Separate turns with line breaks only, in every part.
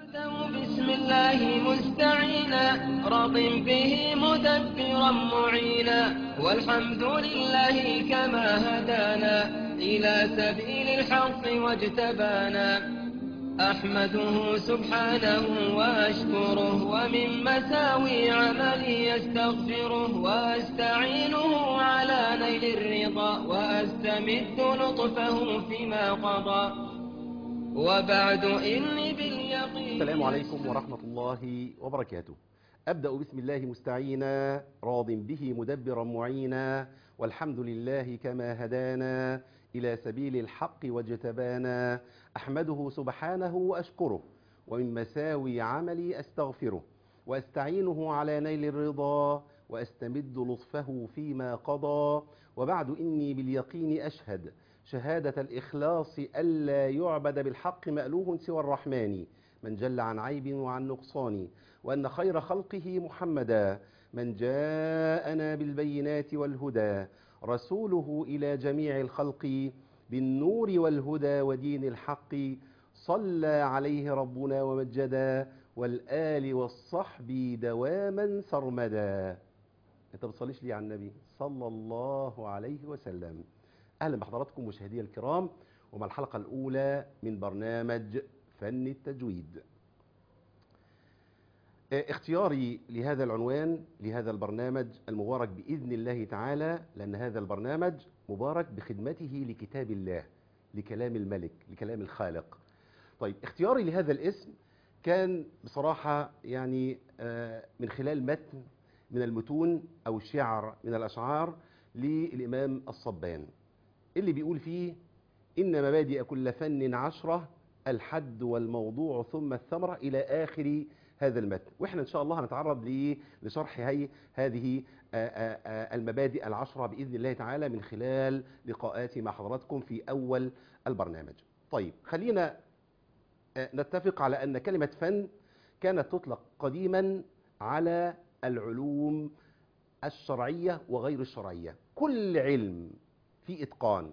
بسم الله مستعينا راض به مدبرا معينا والحمد لله كما هدانا إلى سبيل الحق واجتبانا أحمده سبحانه وأشكره ومن مساوي عملي يستغفره وأستعينه على نيل الرضا وأستمد لطفه فيما قضى وبعد إني باليقين
السلام عليكم ورحمة الله وبركاته أبدأ بسم الله مستعينا راض به مدبرا معينا والحمد لله كما هدانا إلى سبيل الحق واجتبانا أحمده سبحانه وأشكره ومن مساوي عملي أستغفره وأستعينه على نيل الرضا وأستمد لطفه فيما قضى وبعد إني باليقين أشهد شهادة الإخلاص ألا يعبد بالحق مألوه سوى الرحمن من جل عن عيب وعن نقصان وأن خير خلقه محمدا من جاءنا بالبينات والهدى رسوله إلى جميع الخلق بالنور والهدى ودين الحق صلى عليه ربنا ومجدا والآل والصحب دواما سرمدا انت بتصليش لي على النبي صلى الله عليه وسلم اهلا بحضراتكم مشاهدي الكرام ومع الحلقه الاولى من برنامج فن التجويد اختياري لهذا العنوان لهذا البرنامج المبارك باذن الله تعالى لان هذا البرنامج مبارك بخدمته لكتاب الله لكلام الملك لكلام الخالق طيب اختياري لهذا الاسم كان بصراحه يعني من خلال متن من المتون او الشعر من الاشعار للامام الصبان اللي بيقول فيه إن مبادئ كل فن عشرة الحد والموضوع ثم الثمرة إلى آخر هذا المتن وإحنا إن شاء الله هنتعرض لشرح هي هذه المبادئ العشرة بإذن الله تعالى من خلال لقاءاتي مع حضراتكم في أول البرنامج طيب خلينا نتفق على أن كلمة فن كانت تطلق قديما على العلوم الشرعية وغير الشرعية كل علم في إتقان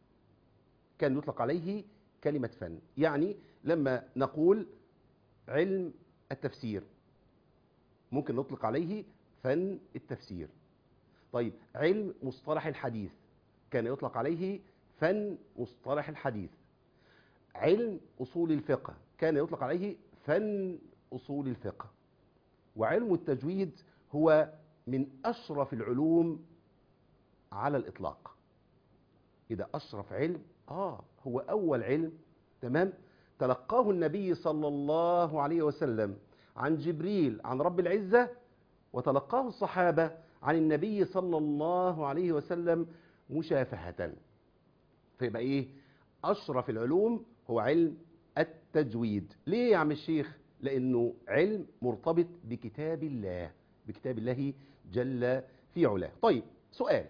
كان يطلق عليه كلمة فن يعني لما نقول علم التفسير ممكن نطلق عليه فن التفسير طيب علم مصطلح الحديث كان يطلق عليه فن مصطلح الحديث علم أصول الفقه كان يطلق عليه فن أصول الفقه وعلم التجويد هو من أشرف العلوم على الإطلاق إذا أشرف علم آه هو أول علم تمام تلقاه النبي صلى الله عليه وسلم عن جبريل عن رب العزة وتلقاه الصحابة عن النبي صلى الله عليه وسلم مشافهة فيبقى إيه أشرف العلوم هو علم التجويد ليه يا عم الشيخ لأنه علم مرتبط بكتاب الله بكتاب الله جل في علاه طيب سؤال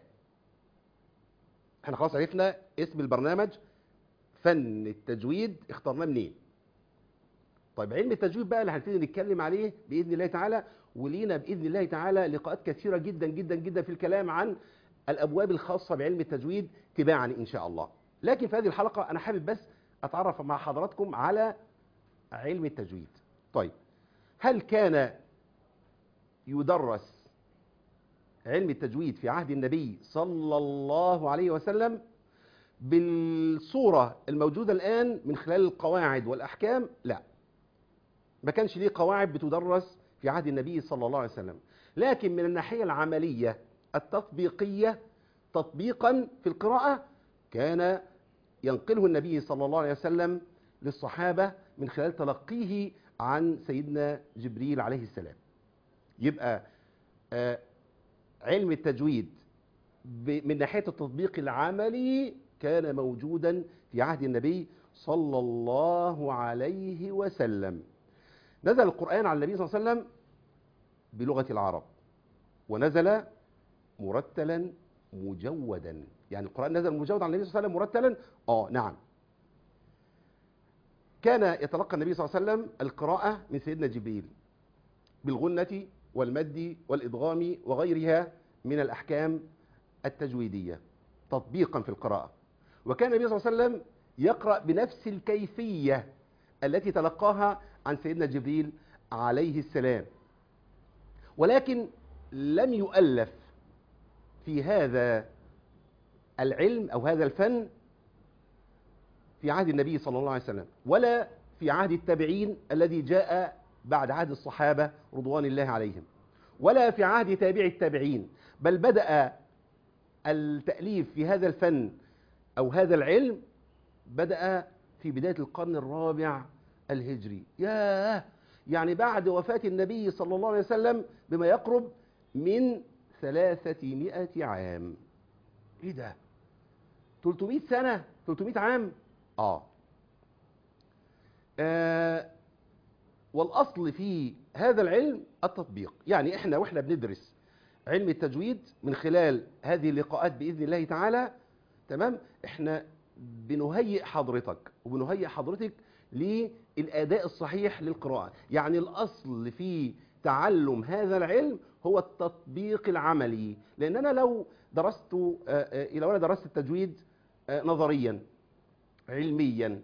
احنا خلاص عرفنا اسم البرنامج فن التجويد اخترناه منين طيب علم التجويد بقى اللي هنبتدي نتكلم عليه باذن الله تعالى ولينا باذن الله تعالى لقاءات كثيره جدا جدا جدا في الكلام عن الابواب الخاصه بعلم التجويد تباعا ان شاء الله لكن في هذه الحلقه انا حابب بس اتعرف مع حضراتكم على علم التجويد طيب هل كان يدرس علم التجويد في عهد النبي صلى الله عليه وسلم بالصورة الموجودة الآن من خلال القواعد والأحكام لا ما كانش ليه قواعد بتدرس في عهد النبي صلى الله عليه وسلم لكن من الناحية العملية التطبيقية تطبيقا في القراءة كان ينقله النبي صلى الله عليه وسلم للصحابة من خلال تلقيه عن سيدنا جبريل عليه السلام يبقى آه علم التجويد من ناحية التطبيق العملي كان موجودا في عهد النبي صلى الله عليه وسلم نزل القرآن على النبي صلى الله عليه وسلم بلغة العرب ونزل مرتلا مجودا يعني القرآن نزل مجود على النبي صلى الله عليه وسلم مرتلا اه نعم كان يتلقى النبي صلى الله عليه وسلم القراءة من سيدنا جبريل بالغنة والمد والإدغام وغيرها من الأحكام التجويدية تطبيقا في القراءة وكان النبي صلى الله عليه وسلم يقرأ بنفس الكيفية التي تلقاها عن سيدنا جبريل عليه السلام ولكن لم يؤلف في هذا العلم أو هذا الفن في عهد النبي صلى الله عليه وسلم ولا في عهد التابعين الذي جاء بعد عهد الصحابة رضوان الله عليهم ولا في عهد تابع التابعين بل بدأ التأليف في هذا الفن أو هذا العلم بدأ في بداية القرن الرابع الهجري ياه يعني بعد وفاة النبي صلى الله عليه وسلم بما يقرب من ثلاثمائة عام ايه ده 300 سنة 300 عام آه. آه والأصل في هذا العلم التطبيق يعني إحنا وإحنا بندرس علم التجويد من خلال هذه اللقاءات بإذن الله تعالى تمام إحنا بنهيئ حضرتك وبنهيئ حضرتك للأداء الصحيح للقراءة يعني الأصل في تعلم هذا العلم هو التطبيق العملي لأن أنا لو درست لو أنا درست التجويد نظريا علميا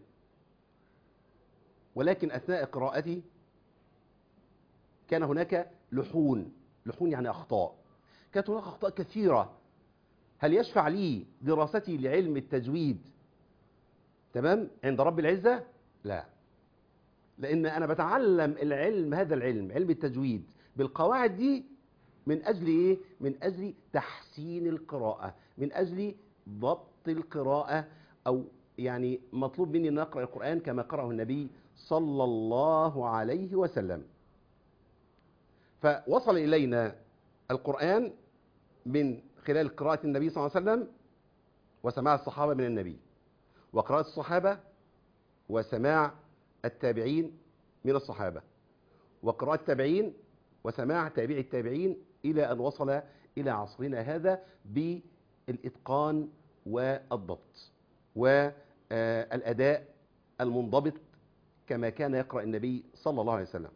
ولكن أثناء قراءتي كان هناك لحون لحون يعني أخطاء كانت هناك أخطاء كثيرة هل يشفع لي دراستي لعلم التجويد تمام عند رب العزة لا لأن أنا بتعلم العلم هذا العلم علم التجويد بالقواعد دي من أجل إيه؟ من أجل تحسين القراءة من أجل ضبط القراءة أو يعني مطلوب مني أن أقرأ القرآن كما قرأه النبي صلى الله عليه وسلم فوصل إلينا القرآن من خلال قراءة النبي صلى الله عليه وسلم وسماع الصحابة من النبي وقراءة الصحابة وسماع التابعين من الصحابة وقراءة التابعين وسماع تابع التابعين إلى أن وصل إلى عصرنا هذا بالإتقان والضبط والأداء المنضبط كما كان يقرأ النبي صلى الله عليه وسلم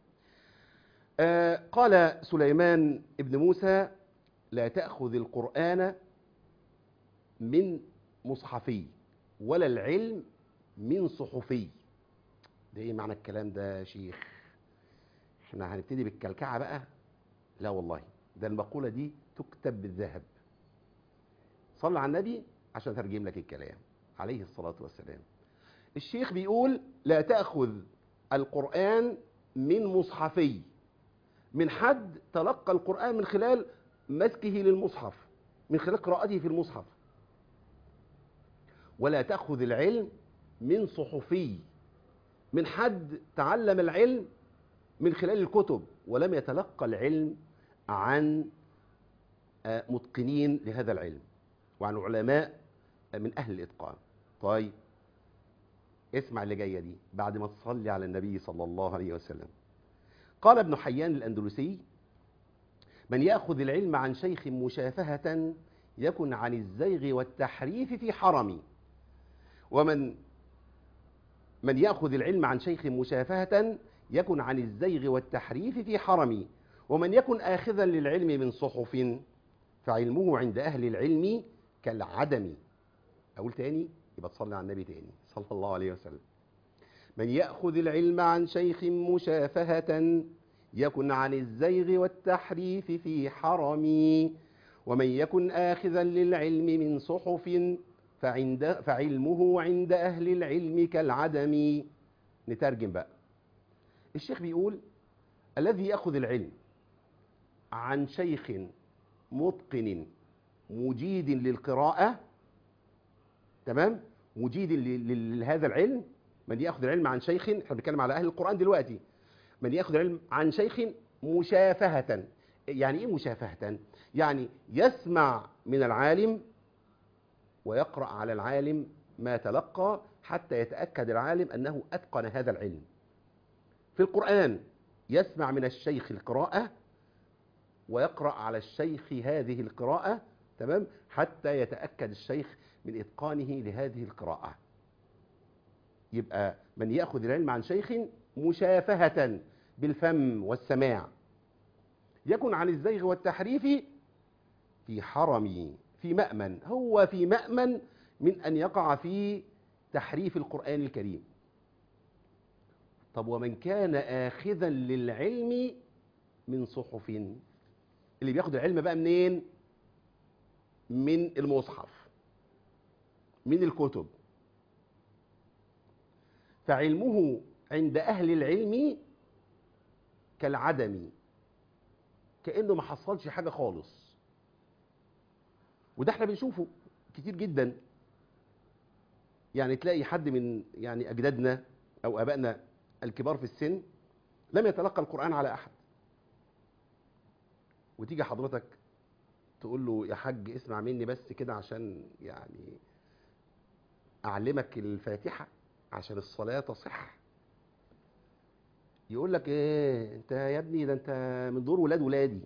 قال سليمان ابن موسى لا تأخذ القرآن من مصحفي ولا العلم من صحفي ده ايه معنى الكلام ده يا شيخ احنا هنبتدي بالكلكعة بقى لا والله ده المقولة دي تكتب بالذهب صل على النبي عشان ترجم لك الكلام عليه الصلاة والسلام الشيخ بيقول لا تأخذ القرآن من مصحفي من حد تلقى القرآن من خلال مسكه للمصحف من خلال قراءته في المصحف ولا تأخذ العلم من صحفي من حد تعلم العلم من خلال الكتب ولم يتلقى العلم عن متقنين لهذا العلم وعن علماء من أهل الإتقان طيب اسمع اللي جاية دي بعد ما تصلي على النبي صلى الله عليه وسلم قال ابن حيان الأندلسي من يأخذ العلم عن شيخ مشافهة يكن عن الزيغ والتحريف في حرمي ومن من يأخذ العلم عن شيخ مشافهة يكن عن الزيغ والتحريف في حرمي ومن يكن آخذا للعلم من صحف فعلمه عند أهل العلم كالعدم أقول تاني يبقى تصلي على النبي تاني صلى الله عليه وسلم من يأخذ العلم عن شيخ مشافهة يكن عن الزيغ والتحريف في حرمي ومن يكن آخذا للعلم من صحف فعند فعلمه عند أهل العلم كالعدم نترجم بقى الشيخ بيقول الذي يأخذ العلم عن شيخ متقن مجيد للقراءة تمام مجيد لهذا العلم من يأخذ العلم عن شيخ احنا بنتكلم على أهل القرآن دلوقتي من يأخذ العلم عن شيخ مشافهة يعني إيه مشافهة؟ يعني يسمع من العالم ويقرأ على العالم ما تلقى حتى يتأكد العالم أنه أتقن هذا العلم في القرآن يسمع من الشيخ القراءة ويقرأ على الشيخ هذه القراءة تمام حتى يتأكد الشيخ من إتقانه لهذه القراءة يبقى من يأخذ العلم عن شيخ مشافهة بالفم والسماع يكن عن الزيغ والتحريف في حرمي في مأمن هو في مأمن من أن يقع في تحريف القرآن الكريم طب ومن كان آخذا للعلم من صحف اللي بياخد العلم بقى منين من المصحف من الكتب فعلمه عند أهل العلم كالعدم كأنه ما حصلش حاجة خالص وده احنا بنشوفه كتير جدا يعني تلاقي حد من يعني أجدادنا أو أبائنا الكبار في السن لم يتلقى القرآن على أحد وتيجي حضرتك تقول له يا حاج اسمع مني بس كده عشان يعني أعلمك الفاتحة عشان الصلاة تصح يقول لك ايه انت يا ابني ده انت من دور ولاد ولادي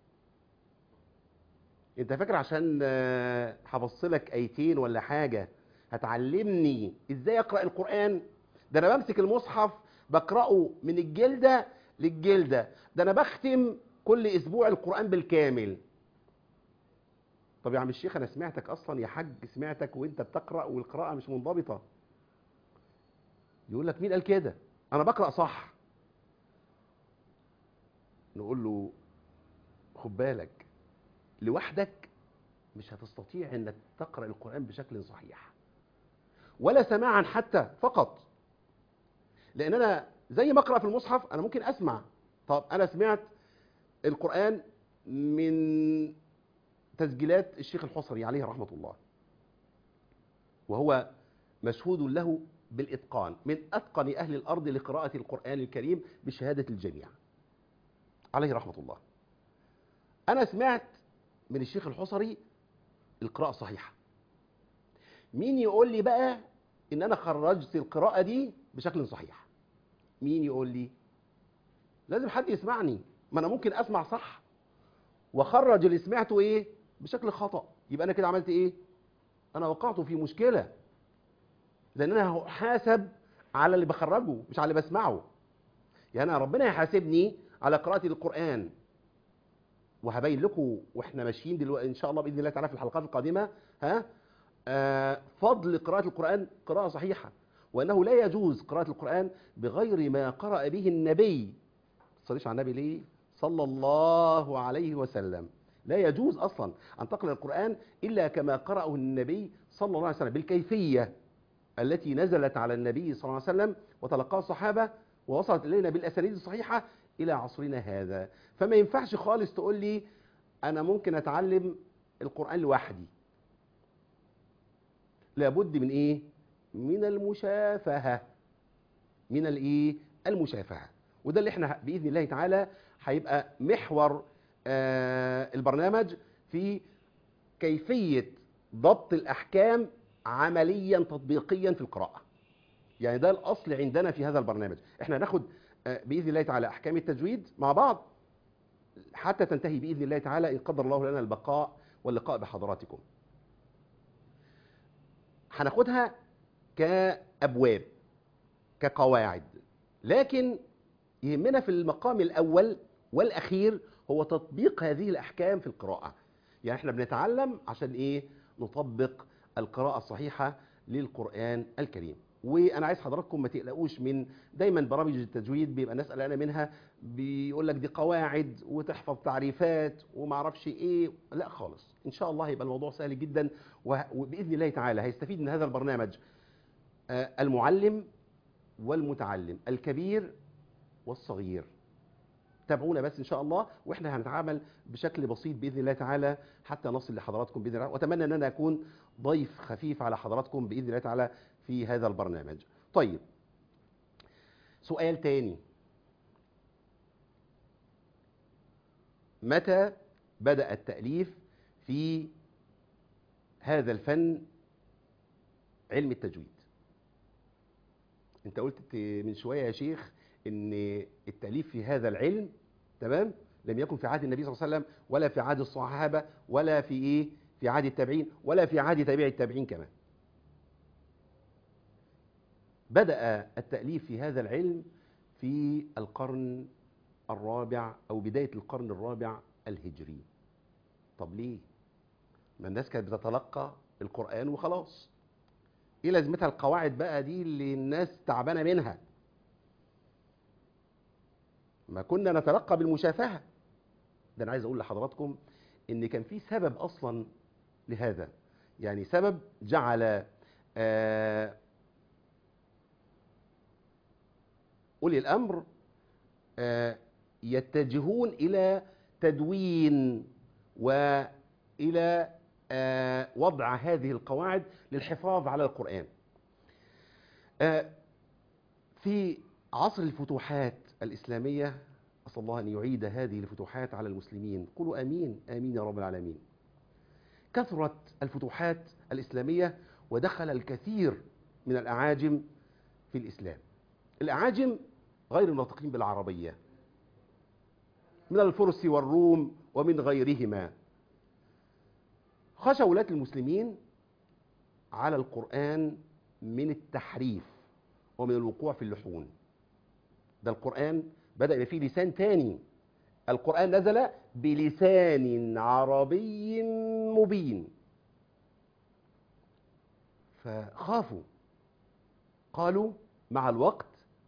انت فاكر عشان آه، حفظت لك ايتين ولا حاجه هتعلمني ازاي اقرا القران ده انا بمسك المصحف بقراه من الجلده للجلده ده انا بختم كل اسبوع القران بالكامل طب يا عم الشيخ انا سمعتك اصلا يا حاج سمعتك وانت بتقرا والقراءه مش منضبطه يقول لك مين قال كده انا بقرا صح نقول له خد بالك لوحدك مش هتستطيع انك تقرا القران بشكل صحيح ولا سماعا حتى فقط لان انا زي ما اقرا في المصحف انا ممكن اسمع طب انا سمعت القران من تسجيلات الشيخ الحصري عليه رحمه الله وهو مشهود له بالاتقان من اتقن اهل الارض لقراءه القران الكريم بشهاده الجميع عليه رحمه الله انا سمعت من الشيخ الحصري القراءة صحيحة مين يقول لي بقى ان انا خرجت القراءة دي بشكل صحيح مين يقول لي لازم حد يسمعني ما انا ممكن اسمع صح واخرج اللي سمعته ايه بشكل خطأ يبقى انا كده عملت ايه انا وقعت في مشكلة لان انا هحاسب على اللي بخرجه مش على اللي بسمعه يعني أنا ربنا يحاسبني على قراءة القرآن وهبين لكم واحنا ماشيين دلوقتي ان شاء الله باذن الله تعالى في الحلقات القادمه ها آه فضل قراءه القران قراءه صحيحه وانه لا يجوز قراءه القران بغير ما قرأ به النبي ما تصليش على النبي ليه صلى الله عليه وسلم لا يجوز اصلا ان تقرا القران الا كما قرأه النبي صلى الله عليه وسلم بالكيفيه التي نزلت على النبي صلى الله عليه وسلم وتلقاها الصحابه ووصلت الينا بالاسانيد الصحيحه الى عصرنا هذا فما ينفعش خالص تقول لي انا ممكن اتعلم القران لوحدي لابد من ايه من المشافهه من الايه المشافهه وده اللي احنا باذن الله تعالى هيبقى محور آه البرنامج في كيفيه ضبط الاحكام عمليا تطبيقيا في القراءه يعني ده الاصل عندنا في هذا البرنامج احنا هناخد آه، باذن الله تعالى احكام التجويد مع بعض حتى تنتهي باذن الله تعالى ان قدر الله لنا البقاء واللقاء بحضراتكم هناخدها كابواب كقواعد لكن يهمنا في المقام الاول والاخير هو تطبيق هذه الاحكام في القراءه يعني احنا بنتعلم عشان ايه نطبق القراءه الصحيحه للقران الكريم وانا عايز حضراتكم ما تقلقوش من دايما برامج التجويد بيبقى الناس قلقانه منها بيقول لك دي قواعد وتحفظ تعريفات وما اعرفش ايه لا خالص ان شاء الله هيبقى الموضوع سهل جدا وه- وباذن الله تعالى هيستفيد من هذا البرنامج آه، المعلم والمتعلم الكبير والصغير تابعونا بس ان شاء الله واحنا هنتعامل بشكل بسيط باذن الله تعالى حتى نصل لحضراتكم باذن الله واتمنى ان انا اكون ضيف خفيف على حضراتكم باذن الله تعالى في هذا البرنامج طيب سؤال تاني متى بدأ التأليف في هذا الفن علم التجويد انت قلت من شوية يا شيخ ان التأليف في هذا العلم تمام لم يكن في عهد النبي صلى الله عليه وسلم ولا في عهد الصحابة ولا في ايه في عهد التابعين ولا في عهد تابع التابعين كمان بدأ التأليف في هذا العلم في القرن الرابع أو بداية القرن الرابع الهجري طب ليه؟ ما الناس كانت بتتلقى القرآن وخلاص ايه لازمتها القواعد بقى دي اللي الناس تعبانة منها ما كنا نتلقى بالمشافهة ده أنا عايز أقول لحضراتكم إن كان في سبب أصلا لهذا يعني سبب جعل آه، أولي الأمر آه، يتجهون إلى تدوين وإلى آه، وضع هذه القواعد للحفاظ على القرآن آه، في عصر الفتوحات الإسلامية أسأل الله أن يعيد هذه الفتوحات على المسلمين قولوا آمين آمين يا رب العالمين كثرت الفتوحات الإسلامية ودخل الكثير من الأعاجم في الإسلام الأعاجم غير الناطقين بالعربية من الفرس والروم ومن غيرهما خشى ولاة المسلمين على القرآن من التحريف ومن الوقوع في اللحون ده القرآن بدأ يبقى فيه لسان تاني القرآن نزل بلسان عربي مبين فخافوا قالوا مع الوقت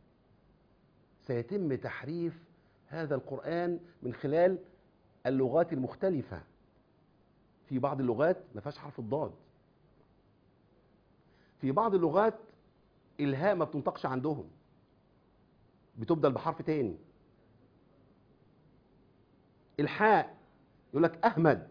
سيتم تحريف هذا القرآن من خلال اللغات المختلفة في بعض اللغات ما فيهاش حرف الضاد في بعض اللغات الهاء ما بتنطقش عندهم بتبدل بحرف تاني الحاء يقول لك احمد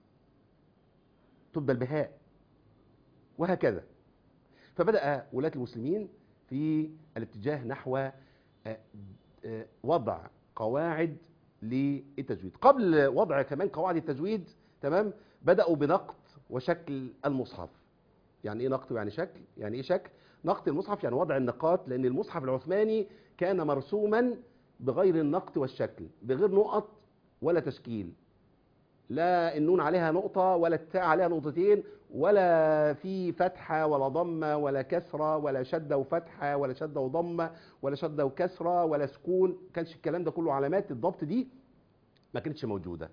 تبدل بهاء وهكذا فبدا ولاة المسلمين في الاتجاه نحو آه، آه، وضع قواعد للتجويد قبل وضع كمان قواعد التجويد تمام بداوا بنقط وشكل المصحف يعني ايه نقط يعني شكل يعني ايه شكل نقط المصحف يعني وضع النقاط لان المصحف العثماني كان مرسوما بغير النقط والشكل بغير نقط ولا تشكيل لا النون عليها نقطة ولا التاء عليها نقطتين ولا في فتحة ولا ضمة ولا كسرة ولا شدة وفتحة ولا شدة وضمة ولا شدة وكسرة ولا سكون ما كانش الكلام ده كله علامات الضبط دي ما كانتش موجودة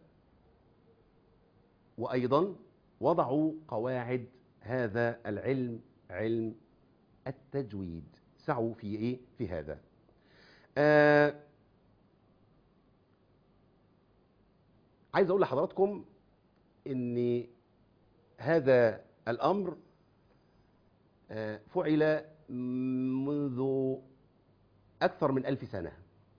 وأيضا وضعوا قواعد هذا العلم علم التجويد سعوا في ايه في هذا آه عايز اقول لحضراتكم ان هذا الامر آه فعل منذ اكثر من الف سنه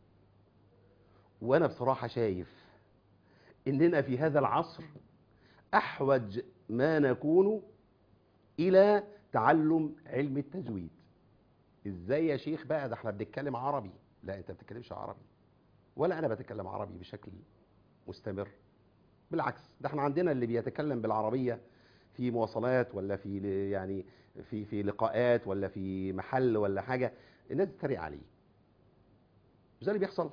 وانا بصراحه شايف اننا في هذا العصر احوج ما نكون الى تعلم علم التجويد ازاي يا شيخ بقى ده احنا بنتكلم عربي لا انت ما بتتكلمش عربي ولا انا بتكلم عربي بشكل مستمر بالعكس ده احنا عندنا اللي بيتكلم بالعربيه في مواصلات ولا في يعني في في لقاءات ولا في محل ولا حاجه الناس بتتريق عليه مش ده اللي بيحصل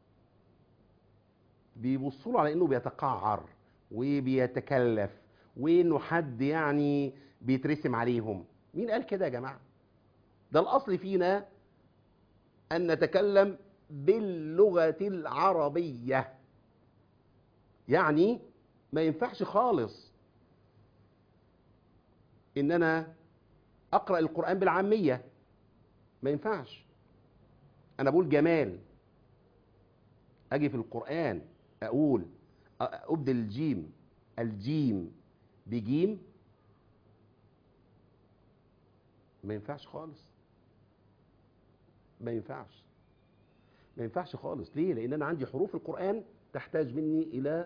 بيبصوا له على انه بيتقعر وبيتكلف وانه حد يعني بيترسم عليهم مين قال كده يا جماعه ده الاصل فينا ان نتكلم باللغه العربيه يعني ما ينفعش خالص ان انا اقرا القران بالعاميه ما ينفعش انا بقول جمال اجي في القران اقول ابدل الجيم الجيم بجيم ما ينفعش خالص ما ينفعش ما ينفعش خالص ليه لان انا عندي حروف القران تحتاج مني الى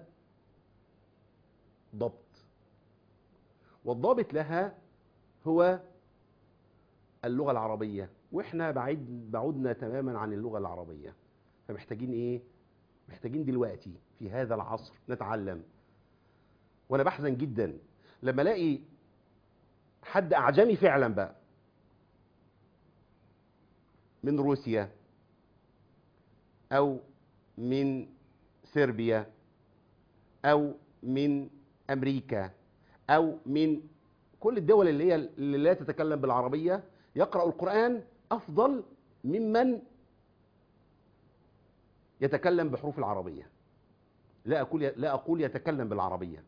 ضبط والضابط لها هو اللغه العربيه واحنا بعيد بعدنا تماما عن اللغه العربيه فمحتاجين ايه محتاجين دلوقتي في هذا العصر نتعلم وانا بحزن جدا لما الاقي حد اعجمي فعلا بقى من روسيا او من صربيا او من امريكا او من كل الدول اللي هي اللي لا تتكلم بالعربيه يقرا القران افضل ممن يتكلم بحروف العربيه لا اقول لا اقول يتكلم بالعربيه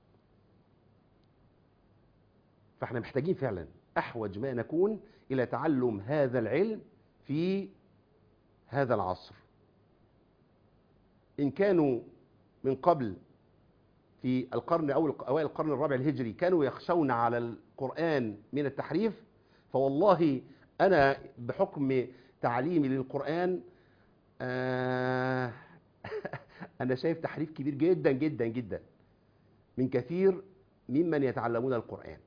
فاحنا محتاجين فعلا احوج ما نكون الى تعلم هذا العلم في هذا العصر إن كانوا من قبل في القرن أو أوائل القرن الرابع الهجري كانوا يخشون على القرآن من التحريف فوالله أنا بحكم تعليمي للقرآن آه أنا شايف تحريف كبير جدا جدا جدا من كثير ممن يتعلمون القرآن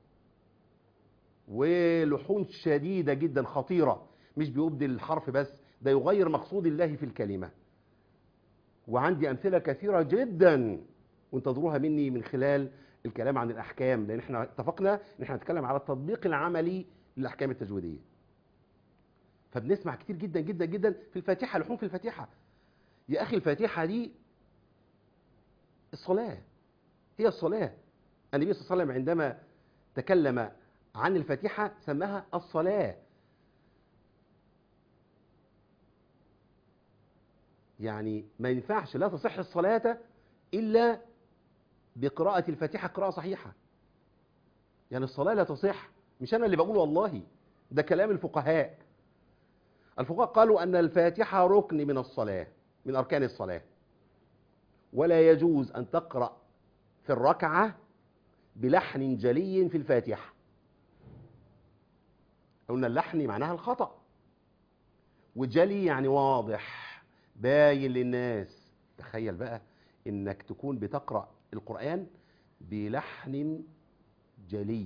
ولحون شديدة جدا خطيرة مش بيبدل الحرف بس ده يغير مقصود الله في الكلمة وعندي أمثلة كثيرة جدا وانتظروها مني من خلال الكلام عن الأحكام لأن احنا اتفقنا ان احنا نتكلم على التطبيق العملي للأحكام التجويدية فبنسمع كتير جدا جدا جدا في الفاتحة لحون في الفاتحة يا أخي الفاتحة دي الصلاة هي الصلاة النبي صلى الله عليه وسلم عندما تكلم عن الفاتحة سماها الصلاة يعني ما ينفعش لا تصح الصلاة إلا بقراءة الفاتحة قراءة صحيحة يعني الصلاة لا تصح مش أنا اللي بقول والله ده كلام الفقهاء الفقهاء قالوا أن الفاتحة ركن من الصلاة من أركان الصلاة ولا يجوز أن تقرأ في الركعة بلحن جلي في الفاتحة قلنا اللحن معناها الخطأ وجلي يعني واضح باين للناس تخيل بقى انك تكون بتقرأ القرآن بلحن جلي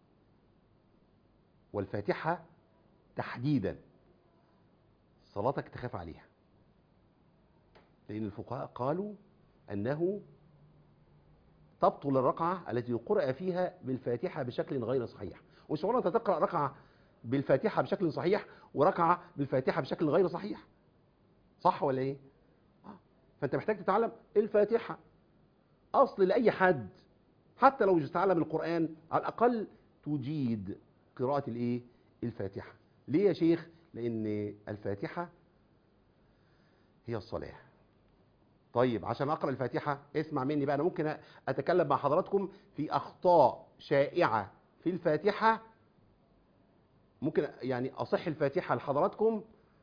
والفاتحة تحديدا صلاتك تخاف عليها لأن الفقهاء قالوا أنه تبطل الركعة التي قرأ فيها بالفاتحة بشكل غير صحيح ومش أنت تقرأ ركعة بالفاتحة بشكل صحيح وركعة بالفاتحة بشكل غير صحيح صح ولا ايه آه. فانت محتاج تتعلم الفاتحة اصل لاي حد حتى لو مش تتعلم القرآن على الاقل تجيد قراءة الايه الفاتحة ليه يا شيخ لان الفاتحة هي الصلاة طيب عشان اقرا الفاتحة اسمع مني بقى انا ممكن اتكلم مع حضراتكم في اخطاء شائعة في الفاتحة ممكن يعني اصح الفاتحة لحضراتكم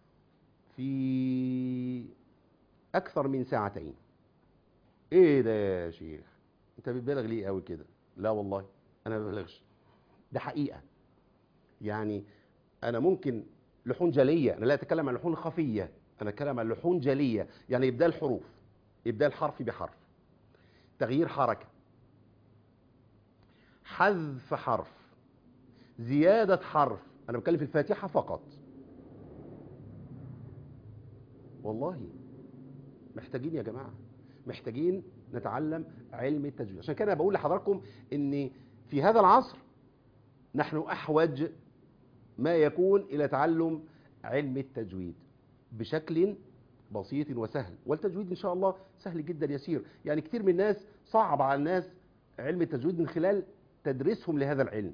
في اكثر من ساعتين ايه ده يا شيخ انت بتبالغ ليه قوي كده لا والله انا ما ببالغش ده حقيقه يعني انا ممكن لحون جليه انا لا اتكلم عن لحون خفيه انا اتكلم عن لحون جليه يعني ابدال حروف ابدال حرف بحرف تغيير حركه حذف حرف زياده حرف انا بتكلم في الفاتحه فقط والله محتاجين يا جماعة محتاجين نتعلم علم التجويد عشان كده بقول لحضراتكم ان في هذا العصر نحن احوج ما يكون الى تعلم علم التجويد بشكل بسيط وسهل والتجويد ان شاء الله سهل جدا يسير يعني كتير من الناس صعب على الناس علم التجويد من خلال تدريسهم لهذا العلم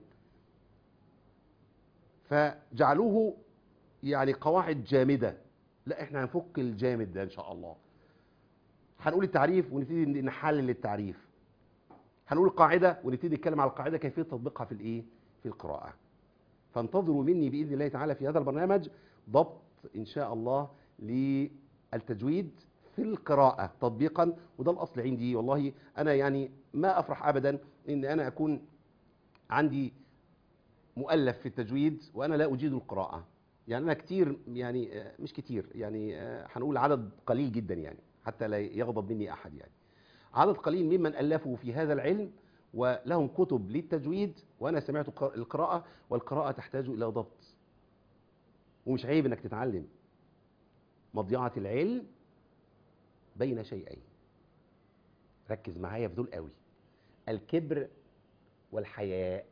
فجعلوه يعني قواعد جامده لا احنا هنفك الجامد ده ان شاء الله هنقول التعريف ونبتدي نحلل التعريف هنقول القاعده ونبتدي نتكلم على القاعده كيفيه تطبيقها في الايه في القراءه فانتظروا مني باذن الله تعالى في هذا البرنامج ضبط ان شاء الله للتجويد في القراءة تطبيقا وده الأصل عندي والله أنا يعني ما أفرح أبدا إن أنا أكون عندي مؤلف في التجويد وأنا لا أجيد القراءة يعني انا كتير يعني مش كتير يعني هنقول عدد قليل جدا يعني حتى لا يغضب مني احد يعني عدد قليل ممن الفوا في هذا العلم ولهم كتب للتجويد وانا سمعت القراءه والقراءه تحتاج الى ضبط ومش عيب انك تتعلم مضيعه العلم بين شيئين ركز معايا في دول قوي الكبر والحياء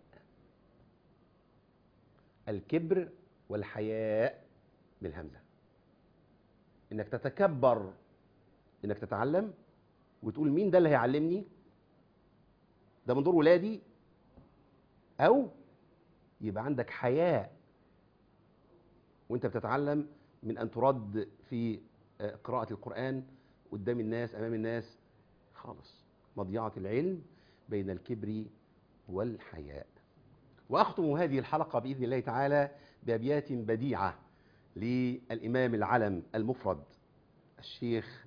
الكبر والحياء بالهمزة انك تتكبر انك تتعلم وتقول مين ده اللي هيعلمني ده من دور ولادي او يبقى عندك حياء وانت بتتعلم من ان ترد في قراءة القرآن قدام الناس امام الناس خالص مضيعة العلم بين الكبر والحياء واختم هذه الحلقة باذن الله تعالى بأبيات بديعة للإمام العلم المفرد الشيخ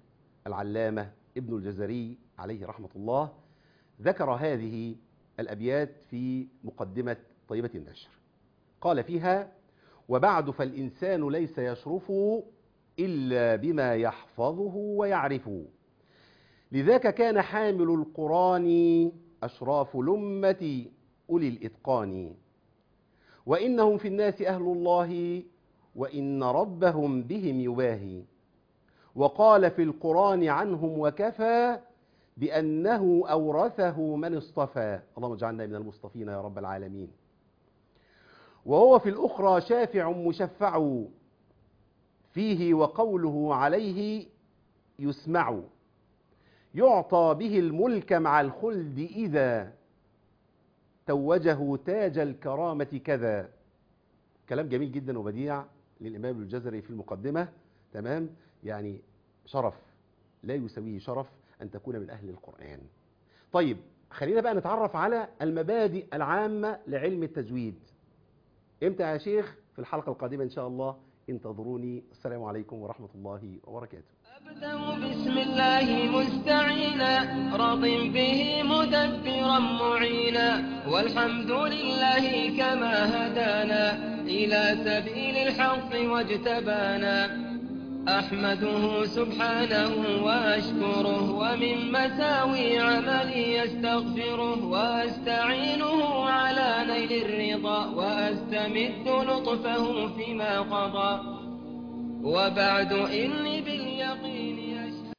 العلامة ابن الجزري عليه رحمة الله ذكر هذه الأبيات في مقدمة طيبة النشر قال فيها وبعد فالإنسان ليس يشرف إلا بما يحفظه ويعرف لذاك كان حامل القرآن أشراف الأمة أولي الإتقان وإنهم في الناس أهل الله وإن ربهم بهم يباهي وقال في القرآن عنهم وكفى بأنه أورثه من اصطفى اللهم اجعلنا من المصطفين يا رب العالمين وهو في الأخرى شافع مشفع فيه وقوله عليه يسمع يعطى به الملك مع الخلد إذا توجه تاج الكرامة كذا كلام جميل جدا وبديع للإمام الجزري في المقدمة تمام يعني شرف لا يساويه شرف أن تكون من أهل القرآن طيب خلينا بقى نتعرف على المبادئ العامة لعلم التجويد امتى يا شيخ في الحلقة القادمة إن شاء الله انتظروني السلام عليكم ورحمة الله وبركاته
أبدأ بسم الله مستعينا راض به مدبرا معينا والحمد لله كما هدانا إلى سبيل الحق واجتبانا أحمده سبحانه وأشكره ومن مساوي عملي يستغفره وأستعينه على نيل الرضا وأستمد لطفه فيما قضى وبعد إني باليوم